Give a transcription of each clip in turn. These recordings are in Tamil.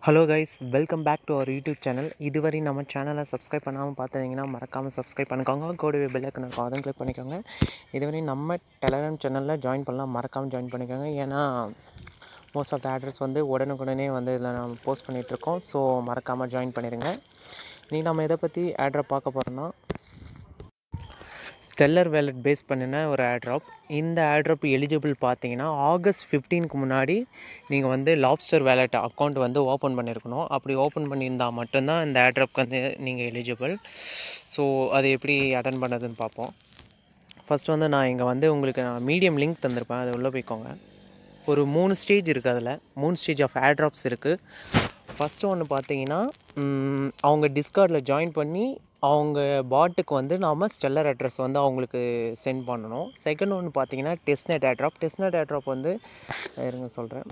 hello guys welcome back to our YouTube channel இதுவரை நம்ம சேனலை சப்ஸ்கிரைப் பண்ணாமல் பார்த்துருந்தீங்கன்னா மறக்காமல் சப்ஸ்கிரைப் பண்ணிக்கோங்க கூடவே பெல் ஐக்கன் இருக்கும் அதையும் கிளிக் பண்ணிக்கோங்க இதுவரை நம்ம டெலகிராம் சேனலில் ஜாயின் பண்ணலாம் மறக்காமல் ஜாயின் பண்ணிக்கோங்க ஏன்னா மோஸ்ட் ஆஃப் த அட்ரஸ் வந்து உடனுக்குடனே வந்து இதில் நம்ம போஸ்ட் பண்ணிகிட்ருக்கோம் ஸோ மறக்காமல் ஜாயின் பண்ணிடுங்க நீ நம்ம எதை பற்றி ஆட்ரை பார்க்க போகிறோன்னா ஸ்டெல்லர் வேலட் பேஸ் பண்ணின ஒரு ஆட்ராப் இந்த ஆட்ராப் எலிஜிபிள் பார்த்தீங்கன்னா ஆகஸ்ட் ஃபிஃப்டீனுக்கு முன்னாடி நீங்கள் வந்து லாப்ஸ்டர் வேலட் அக்கௌண்ட் வந்து ஓப்பன் பண்ணியிருக்கணும் அப்படி ஓப்பன் பண்ணியிருந்தால் மட்டும்தான் இந்த ஆட்ராப்க்கு வந்து நீங்கள் எலிஜிபிள் ஸோ அது எப்படி அட்டன் பண்ணதுன்னு பார்ப்போம் ஃபஸ்ட் வந்து நான் இங்கே வந்து உங்களுக்கு நான் மீடியம் லிங்க் தந்திருப்பேன் அது உள்ளே போய்க்கோங்க ஒரு மூணு ஸ்டேஜ் இருக்குது அதில் மூணு ஸ்டேஜ் ஆஃப் ஆட்ராப்ஸ் இருக்குது ஃபஸ்ட்டு ஒன்று பார்த்தீங்கன்னா ம், அவங்க டிஸ்கார்டில் ஜாயின் பண்ணி அவங்க பாட்டுக்கு வந்து நாம் ஸ்டெல்லர் அட்ரஸ் வந்து அவங்களுக்கு சென்ட் பண்ணணும் செகண்ட் ஒன்று பார்த்தீங்கன்னா டெஸ்ட்நெட் ஆட்ராப் டெஸ்ட்நெட் ஆட்ராப் வந்து இருங்க சொல்கிறேன்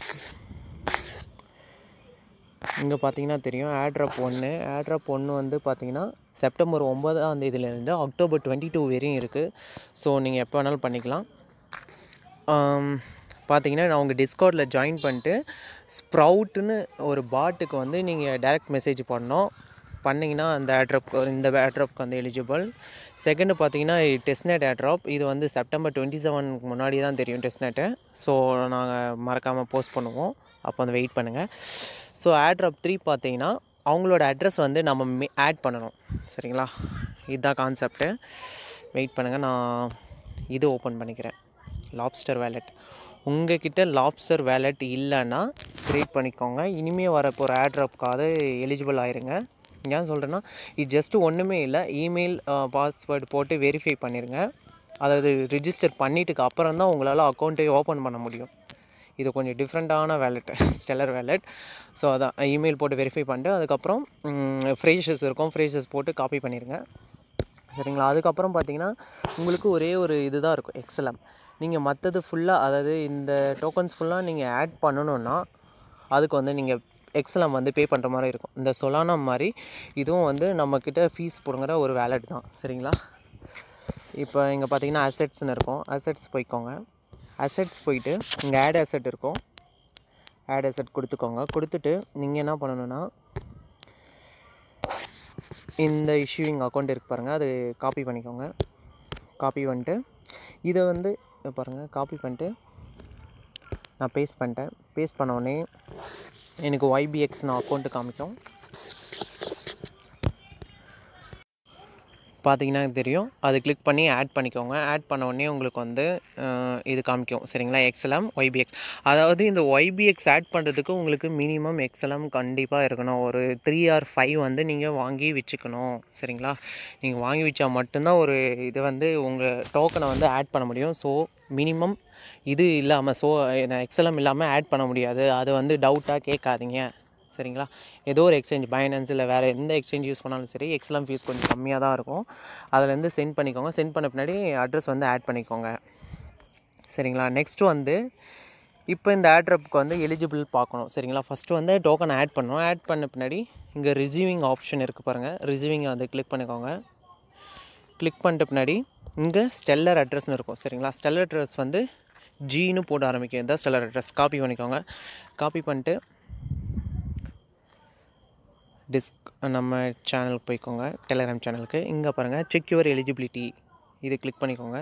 இங்கே பார்த்தீங்கன்னா தெரியும் ஆட்ராப் ஒன்று ஆட்ராப் ஒன்று வந்து பார்த்தீங்கன்னா செப்டம்பர் ஒன்பதாம் தேதியிலேருந்து அக்டோபர் டுவெண்ட்டி டூ வரையும் இருக்குது ஸோ நீங்கள் எப்போ வேணாலும் பண்ணிக்கலாம் ஆம், பார்த்தீங்கன்னா நான் உங்கள் டிஸ்கார்டில் ஜாயின் பண்ணிட்டு ஸ்ப்ரவுட்டுன்னு ஒரு பாட்டுக்கு வந்து நீங்கள் டைரக்ட் மெசேஜ் பண்ணோம் பண்ணிங்கன்னா அந்த ஆட்ராப் இந்த ஆட்ராப்க்கு வந்து எலிஜிபிள் செகண்டு பார்த்தீங்கன்னா டெஸ்ட்நெட் ஆட்ராப் இது வந்து செப்டம்பர் டுவெண்ட்டி செவனுக்கு முன்னாடி தான் தெரியும் டெஸ்ட்நெட்டு ஸோ நாங்கள் மறக்காமல் போஸ்ட் பண்ணுவோம் அப்போ வந்து வெயிட் பண்ணுங்கள் ஸோ ஆட்ராப் த்ரீ பார்த்தீங்கன்னா அவங்களோட அட்ரஸ் வந்து நம்ம ஆட் பண்ணணும் சரிங்களா இதுதான் கான்செப்ட்டு வெயிட் பண்ணுங்கள் நான் இது ஓப்பன் பண்ணிக்கிறேன் லாப்ஸ்டர் வேலெட் உங்ககிட்ட லாப்ஸ்டர் வேலெட் இல்லைன்னா க்ரியேட் பண்ணிக்கோங்க இனிமேல் வர போகிற ஆட்ராப்க்காவது எலிஜிபிள் ஆயிருங்க ஏன் சொல்கிறேன்னா இது ஜஸ்ட்டு ஒன்றுமே இல்லை இமெயில் பாஸ்வேர்டு போட்டு வெரிஃபை பண்ணிடுங்க அதாவது ரிஜிஸ்டர் பண்ணிட்டுக்கு அப்புறம் தான் உங்களால் அக்கௌண்ட்டை ஓப்பன் பண்ண முடியும் இது கொஞ்சம் டிஃப்ரெண்ட்டான வேலெட் ஸ்டெல்லர் வேலெட் ஸோ அதான் இமெயில் போட்டு வெரிஃபை பண்ணிட்டு அதுக்கப்புறம் ஃப்ரேஷஸ் இருக்கும் ஃப்ரேஷஸ் போட்டு காப்பி பண்ணிடுங்க சரிங்களா அதுக்கப்புறம் பார்த்தீங்கன்னா உங்களுக்கு ஒரே ஒரு இதுதான் இருக்கும் எக்ஸலம் நீங்கள் மற்றது ஃபுல்லாக அதாவது இந்த டோக்கன்ஸ் ஃபுல்லாக நீங்கள் ஆட் பண்ணணுன்னா அதுக்கு வந்து நீங்கள் எக்ஸலம் வந்து பே பண்ணுற மாதிரி இருக்கும் இந்த சொலானா மாதிரி இதுவும் வந்து நம்மக்கிட்ட ஃபீஸ் போடுங்கிற ஒரு வேலட் தான் சரிங்களா இப்போ இங்கே பார்த்தீங்கன்னா அசெட்ஸ்னு இருக்கும் அசெட்ஸ் போய்க்கோங்க அசெட்ஸ் போயிட்டு இங்கே ஆட் அசெட் இருக்கும் ஆட் அசெட் கொடுத்துக்கோங்க கொடுத்துட்டு நீங்கள் என்ன பண்ணணுன்னா இந்த இஷ்யூவிங் அக்கௌண்ட் இருக்கு பாருங்கள் அது காப்பி பண்ணிக்கோங்க காப்பி பண்ணிட்டு இதை வந்து இதை பாருங்கள் காப்பி பண்ணிட்டு நான் பேஸ்ட் பண்ணிட்டேன் பேஸ்ட் பண்ண உடனே எனக்கு ஒய்பிஎக்ஸ் நான் அக்கௌண்ட்டு காமிக்கும் பார்த்தீங்கன்னா தெரியும் அது கிளிக் பண்ணி ஆட் பண்ணிக்கோங்க ஆட் பண்ண உடனே உங்களுக்கு வந்து அஹ், இது காமிக்கும் சரிங்களா எக்ஸ்எல்எம் ஒய்பிஎக்ஸ் அதாவது இந்த ஒய்பிஎக்ஸ் ஆட் பண்ணுறதுக்கு உங்களுக்கு மினிமம் எக்ஸ்எல்எம் கண்டிப்பாக இருக்கணும் ஒரு த்ரீ ஆர் ஃபைவ் வந்து நீங்கள் வாங்கி வச்சுக்கணும் சரிங்களா நீங்கள் வாங்கி வச்சா மட்டும்தான் ஒரு இது வந்து உங்கள் டோக்கனை வந்து ஆட் பண்ண முடியும் ஸோ மினிமம் இது இல்லாமல் ஸோ எக்ஸ்எல்எம் இல்லாமல் ஆட் பண்ண முடியாது அது வந்து டவுட்டாக கேட்காதீங்க சரிங்களா ஏதோ ஒரு எக்ஸ்சேஞ்ச் பைனான்ஸ் இல்லை வேறு எந்த எக்ஸ்சேஞ்ச் யூஸ் பண்ணாலும் சரி எக்ஸ்எல்எம் ஃபீஸ் கொஞ்சம் கம்மியாக தான் இருக்கும் அதுலேருந்து சென்ட் பண்ணிக்கோங்க சென்ட் பண்ண பின்னாடி அட்ரஸ் வந்து ஆட் பண்ணிக்கோங்க சரிங்களா நெக்ஸ்ட் வந்து இப்போ இந்த ஆட்ரப்புக்கு வந்து எலிஜிபிள் பார்க்கணும் சரிங்களா ஃபஸ்ட்டு வந்து டோக்கன் ஆட் பண்ணணும் ஆட் பண்ண பின்னாடி இங்கே ரிசீவிங் ஆப்ஷன் இருக்குது பாருங்கள் ரிசீவிங் வந்து கிளிக் பண்ணிக்கோங்க கிளிக் பண்ணிட்ட பின்னாடி இங்கே ஸ்டெல்லர் அட்ரஸ்னு இருக்கும் சரிங்களா ஸ்டெல்லர் அட்ரஸ் வந்து ஜின்னு போட்டு ஆரம்பிக்கும் இதுதான் ஸ்டெல்லர் அட்ரஸ் காப்பி பண்ணிக்கோங்க காப்பி பண்ணிட்டு டிஸ்க் நம்ம சேனலுக்கு போய்க்கோங்க டெலகிராம் சேனலுக்கு இங்கே பாருங்கள் செக் யுவர் எலிஜிபிலிட்டி இது கிளிக் பண்ணிக்கோங்க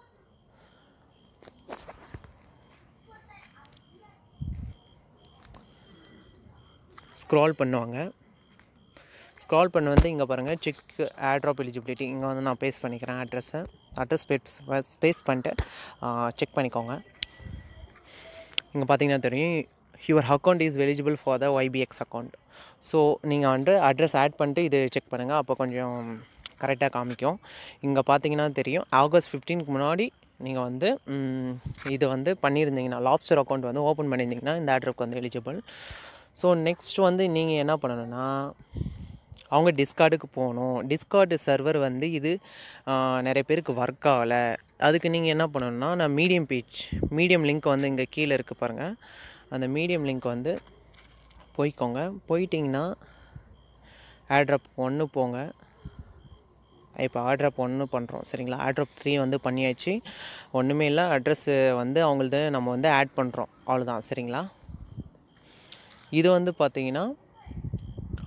ஸ்க்ரால் பண்ணுவாங்க ஸ்க்ரால் பண்ண வந்து இங்கே பாருங்கள் செக் ஆட்ராப் எலிஜிபிலிட்டி இங்கே வந்து நான் பேஸ்ட் பண்ணிக்கிறேன் அட்ரஸை அட்ரஸ் பேஸ் பேஸ் பண்ணிட்டு செக் பண்ணிக்கோங்க இங்கே பார்த்தீங்கன்னா தெரியும் your account is eligible for the YBX account so நீங்கள் வந்து அட்ரஸ் ஆட் பண்ணிட்டு இது செக் பண்ணுங்கள் அப்போ கொஞ்சம் கரெக்டாக காமிக்கும் இங்கே பார்த்தீங்கன்னா தெரியும் ஆகஸ்ட் ஃபிஃப்டீனுக்கு முன்னாடி நீங்கள் வந்து ம், இது வந்து பண்ணியிருந்தீங்கன்னா லாப்ஸ்டர் அக்கௌண்ட் வந்து ஓப்பன் பண்ணியிருந்தீங்கன்னா இந்த ஆட்ரப்க்கு வந்து எலிஜிபிள் ஸோ நெக்ஸ்ட் வந்து நீங்கள் என்ன பண்ணணும்னா அவங்க டிஸ்கார்டுக்கு போகணும் டிஸ்கார்டு சர்வர் வந்து இது ஆ, நிறைய பேருக்கு ஒர்க் ஆகலை அதுக்கு நீங்கள் என்ன பண்ணணும்னா நான் மீடியம் பேஜ் மீடியம் லிங்க் வந்து இங்கே கீழே இருக்குது பாருங்கள் அந்த மீடியம் லிங்க் வந்து போய்க்கோங்க போயிட்டிங்கன்னா ஆட்ரப் ஒன்று போங்க இப்போ ஆட்ரப் ஒன்று பண்ணுறோம் சரிங்களா ஆட்ரப் த்ரீ வந்து பண்ணியாச்சு ஒன்றுமே இல்லை அட்ரஸ்ஸு வந்து அவங்களது நம்ம வந்து ஆட் பண்ணுறோம் அவ்வளோதான் சரிங்களா இது வந்து பார்த்தீங்கன்னா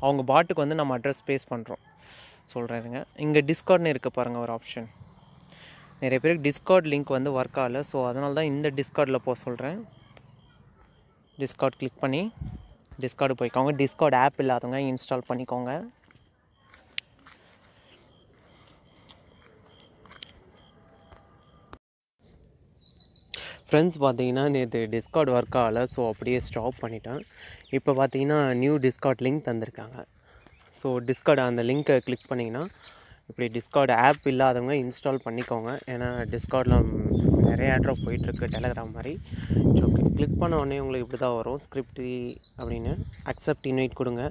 அவங்க பாட்டுக்கு வந்து நம்ம அட்ரஸ் பேஸ் பண்ணுறோம் சொல்கிறேங்க இங்கே டிஸ்கார்ட்னு இருக்குது பாருங்கள் ஒரு ஆப்ஷன் நிறைய பேருக்கு டிஸ்கார்ட் லிங்க் வந்து ஒர்க் ஆகலை ஸோ அதனால தான் இந்த டிஸ்கார்டில் போக சொல்கிறேன் டிஸ்கார்ட் கிளிக் பண்ணி டிஸ்கார்டு போய்க்கோங்க டிஸ்கார்ட் ஆப் இல்லாதவங்க இன்ஸ்டால் பண்ணிக்கோங்க ஃப்ரெண்ட்ஸ் பார்த்தீங்கன்னா நேற்று டிஸ்கார்ட் ஒர்க் ஆகலை ஸோ அப்படியே ஸ்டாப் பண்ணிட்டேன் இப்போ பார்த்தீங்கன்னா நியூ டிஸ்கார்ட் லிங்க் தந்திருக்காங்க ஸோ டிஸ்கார்டு அந்த லிங்க்கை கிளிக் பண்ணிங்கன்னா இப்படி டிஸ்கார்டு ஆப் இல்லாதவங்க இன்ஸ்டால் பண்ணிக்கோங்க ஏன்னா டிஸ்கார்டில் நிறைய ஆட்ராப் போயிட்டுருக்கு டெலகிராம் மாதிரி ஸோ ஓகே கிளிக் பண்ண உடனே உங்களுக்கு இப்படி தான் வரும் ஸ்கிரிப்ட் அப்படின்னு அக்செப்ட் இன்வைட் கொடுங்க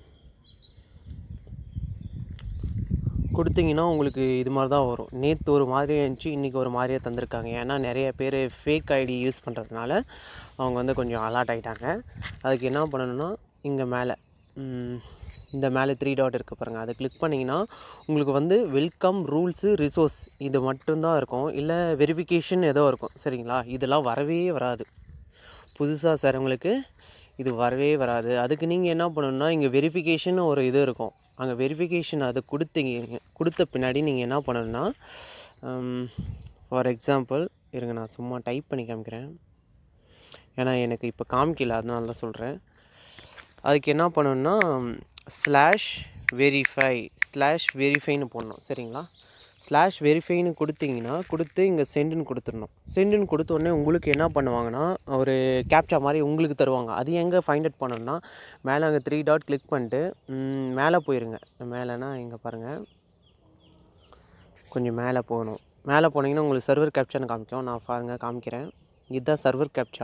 கொடுத்தீங்கன்னா உங்களுக்கு இது மாதிரி தான் வரும் நேற்று ஒரு மாதிரி இருந்துச்சு இன்றைக்கி ஒரு மாதிரியே தந்திருக்காங்க ஏன்னா நிறைய பேர் ஃபேக் ஐடி யூஸ் பண்ணுறதுனால அவங்க வந்து கொஞ்சம் அலர்ட் ஆகிட்டாங்க அதுக்கு என்ன பண்ணணும்னா இங்கே மேலே இந்த மேலே த்ரீ டாட் இருக்குது பாருங்கள் அதை கிளிக் பண்ணிங்கன்னா உங்களுக்கு வந்து வெல்கம் ரூல்ஸு ரிசோர்ஸ் இது மட்டும்தான் இருக்கும் இல்லை வெரிஃபிகேஷன் ஏதோ இருக்கும் சரிங்களா இதெல்லாம் வரவே வராது புதுசாக சார்வங்களுக்கு இது வரவே வராது அதுக்கு நீங்கள் என்ன பண்ணணும்னா இங்கே வெரிஃபிகேஷன் ஒரு இது இருக்கும் அங்கே வெரிஃபிகேஷன் அதை கொடுத்தீங்க கொடுத்த பின்னாடி நீங்கள் என்ன பண்ணணும்னா ஃபார் எக்ஸாம்பிள் இருங்க நான் சும்மா டைப் பண்ணி காமிக்கிறேன் ஏன்னா எனக்கு இப்போ காமிக்கல அதனால தான் சொல்கிறேன் அதுக்கு என்ன பண்ணணும்னா ஸ்லாஷ் வெரிஃபை ஸ்லாஷ் வெரிஃபைன்னு போடணும் சரிங்களா ஸ்லாஷ் வெரிஃபைன்னு கொடுத்தீங்கன்னா கொடுத்து இங்கே சென்டுன்னு கொடுத்துடணும் சென்டுன்னு கொடுத்த உடனே உங்களுக்கு என்ன பண்ணுவாங்கன்னா ஒரு கேப்சா மாதிரி உங்களுக்கு தருவாங்க அது எங்கே ஃபைண்ட் அவுட் பண்ணணும்னா மேலே அங்கே த்ரீ டாட் கிளிக் பண்ணிட்டு ம், மேலே போயிருங்க மேலேனா இங்கே பாருங்கள் கொஞ்சம் மேலே போகணும் மேலே போனீங்கன்னா உங்களுக்கு சர்வர் கேப்சான்னு காமிக்கும் நான் பாருங்க காமிக்கிறேன் இதுதான் சர்வர் கேப்சா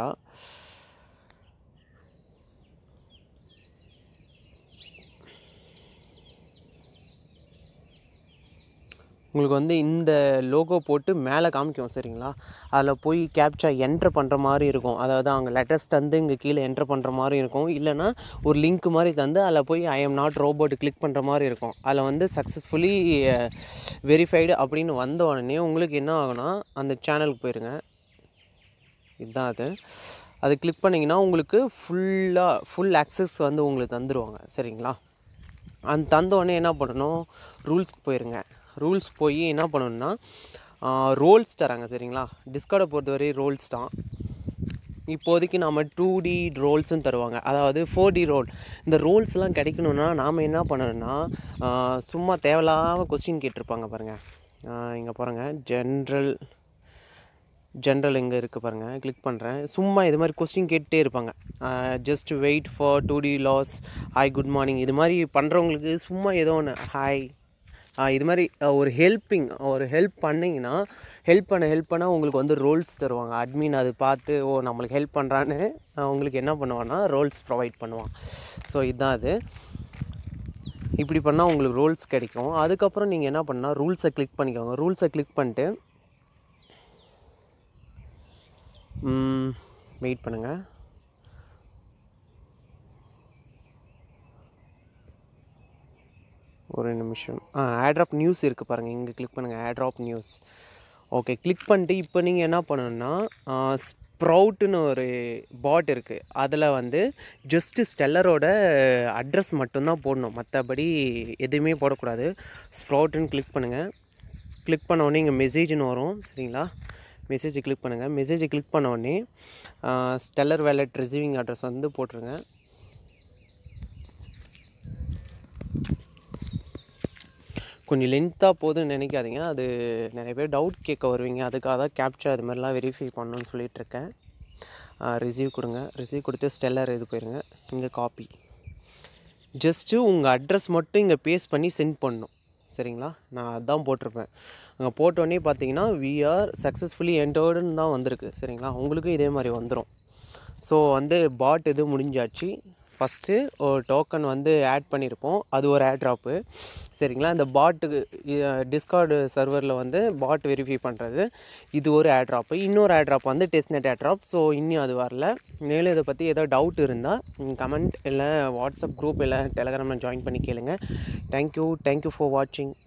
உங்களுக்கு வந்து இந்த லோகோ போட்டு மேலே காமிக்கும் சரிங்களா அதில் போய் கேப்சா என்ட்ரு பண்ணுற மாதிரி இருக்கும் அதாவது அவங்க லெட்டஸ்ட் தந்து இங்கே கீழே என்ட்ரு பண்ணுற மாதிரி இருக்கும் இல்லைன்னா ஒரு லிங்க் மாதிரி தந்து அதில் போய் I am not robot click பண்ணுற மாதிரி இருக்கும் அதில் வந்து சக்ஸஸ்ஃபுல்லி வெரிஃபைடு அப்படின்னு வந்த உடனே உங்களுக்கு என்ன ஆகும்னா அந்த சேனலுக்கு போயிருங்க இதுதான் அது அது கிளிக் பண்ணிங்கன்னா உங்களுக்கு ஃபுல்லாக ஃபுல் ஆக்சஸ் வந்து உங்களுக்கு தந்துடுவாங்க சரிங்களா அந்த தந்த உடனே என்ன பண்ணணும் ரூல்ஸ்க்கு போயிருங்க ரூல்ஸ் போய் என்ன பண்ணணும்னா ரோல்ஸ் தராங்க சரிங்களா டிஸ்கார்டை பொறுத்தவரை ரோல்ஸ் தான் இப்போதைக்கு நம்ம டூ டி ரோல்ஸும் தருவாங்க அதாவது ஃபோர் டி ரோல் இந்த ரோல்ஸ்லாம் கிடைக்கணுன்னா நாம் என்ன பண்ணணும்னா ஆஹ் சும்மா தேவையில்லாமல் கொஸ்டின் கேட்டிருப்பாங்க பாருங்கள் இங்கே பாருங்கள் ஜென்ரல் ஜென்ரல் எங்கே இருக்குது பாருங்கள் கிளிக் பண்ணுறேன் சும்மா இது மாதிரி கொஸ்டின் கேட்டுட்டே இருப்பாங்க ஜஸ்ட் வெயிட் ஃபார் டூ டி லாஸ் ஹாய் குட் மார்னிங் இது மாதிரி பண்ணுறவங்களுக்கு சும்மா ஏதோ ஒன்று ஹாய் இது மாதிரி அஹ், ஒரு ஹெல்ப்பிங் ஒரு ஹெல்ப் பண்ணிங்கன்னா ஹெல்ப் பண்ண ஹெல்ப் பண்ண உங்களுக்கு வந்து ரோல்ஸ் தருவாங்க அட்மின் அது பார்த்து ஓ நம்மளுக்கு ஹெல்ப் பண்ணுறான்னு உங்களுக்கு என்ன பண்ணுவான்னா ரோல்ஸ் ப்ரொவைட் பண்ணுவான் ஸோ இதுதான் அது இப்படி பண்ணால் உங்களுக்கு ரோல்ஸ் கிடைக்கும் அதுக்கப்புறம் நீங்கள் என்ன பண்ணால் ரூல்ஸை கிளிக் பண்ணிக்கோங்க ரூல்ஸை கிளிக் பண்ணிட்டு வெயிட் பண்ணுங்கள் ஒரு நிமிஷம் ஆ ஆட்ராப் நியூஸ் இருக்குது பாருங்கள் இங்கே கிளிக் பண்ணுங்கள் ஆட்ராப் நியூஸ் ஓகே கிளிக் பண்ணிட்டு இப்போ நீங்கள் என்ன பண்ணணும்னா ஸ்ப்ரவுட்டுன்னு ஒரு பாட் இருக்குது அதில் வந்து ஜஸ்ட்டு ஸ்டெல்லரோட அட்ரஸ் மட்டும்தான் போடணும் மற்றபடி எதுவுமே போடக்கூடாது ஸ்ப்ரவுட்டுன்னு கிளிக் பண்ணுங்கள் கிளிக் பண்ண உடனே இங்கே மெசேஜ்னு வரும் சரிங்களா மெசேஜை கிளிக் பண்ணுங்கள் மெசேஜை கிளிக் பண்ண உடனே ஸ்டெல்லர் வேலட் ரிசீவிங் அட்ரஸ் வந்து போட்டுருங்க கொஞ்சம் லென்த்தாக போகுதுன்னு நினைக்காதீங்க அது நிறைய பேர் டவுட் கேட்க வருவீங்க அதுக்காக தான் கேப்சா இது மாதிரிலாம் வெரிஃபை பண்ணணும்னு சொல்லிட்டு இருக்கேன் ரிசீவ் கொடுங்க ரிசீவ் கொடுத்து ஸ்டெல்லர் இது போயிருங்க இங்கே காப்பி ஜஸ்ட்டு உங்கள் அட்ரஸ் மட்டும் இங்கே பேஸ்ட் பண்ணி சென்ட் பண்ணணும் சரிங்களா நான் அதான் போட்டிருப்பேன் அங்கே போட்டோடனே பார்த்தீங்கன்னா வி ஆர் சக்ஸஸ்ஃபுல்லி என்டர்டுன்னு தான் வந்திருக்கு சரிங்களா உங்களுக்கும் இதே மாதிரி வந்துடும் ஸோ வந்து பாட் இது முடிஞ்சாச்சு ஃபஸ்ட்டு ஒரு டோக்கன் வந்து ஆட் பண்ணியிருப்போம் அது ஒரு ஆட் ட்ராப்பு சரிங்களா இந்த பாட்டுக்கு டிஸ்கார்டு சர்வரில் வந்து பாட் வெரிஃபை பண்ணுறது இது ஒரு ஆட் ட்ராப்பு இன்னொரு ஆட் ட்ராப் வந்து டெஸ்ட்நெட் ஆட் ட்ராப் ஸோ இன்னும் அது வரல மேலும் இதை பற்றி ஏதோ டவுட் இருந்தால் கமெண்ட் இல்லை வாட்ஸ்அப் குரூப் இல்லை டெலகிராமில் ஜாயின் பண்ணி கேளுங்க தேங்க்யூ தேங்க்யூ ஃபார் வாட்சிங்